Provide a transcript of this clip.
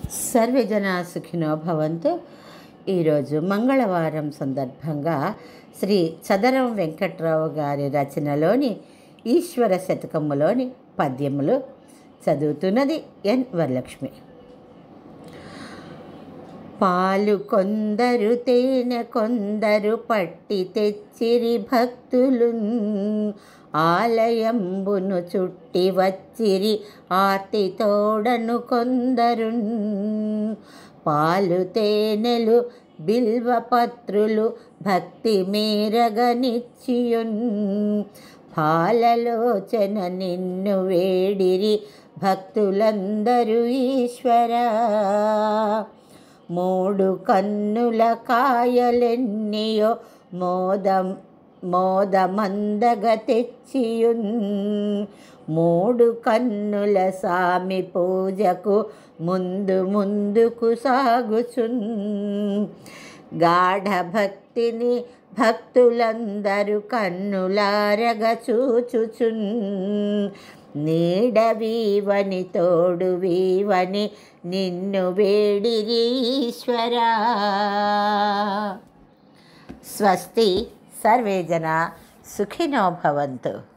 survey జన సుఖినో భవంతు ఈరోజు మంగళవారం సందర్భంగా శ్రీ చదరం వెంకట్రావు గారి రచనలోని ఈశ్వర శతకములోని పద్యములు చదువుతున్నది ఎన్ వరలక్ష్మి పాలు కొందరు తేనె కొందరు పట్టి తెచ్చిరి భక్తులు ఆలయంబును చుట్టి వచ్చిరి ఆర్తి తోడను కొందరు పాలు తేనెలు బిల్వపత్రులు భక్తి మేరగనిచ్చియున్ పాలలోచన నిన్ను వేడిరి భక్తులందరూ ఈశ్వరా మూడు కన్నుల కాయలెన్నియో మోదం మోదమందగ తెచ్చియున్ మూడు కన్నుల సామి పూజకు ముందు ముందుకు సాగుచున్ గాఢ భక్తిని భక్తులందరూ కన్నులారగ చూచుచున్ నీడవీవని తోడు వీవని నిన్ను వేడిరి ఈశ్వరా స్వస్తి సర్వే జన సుఖినో భవంతు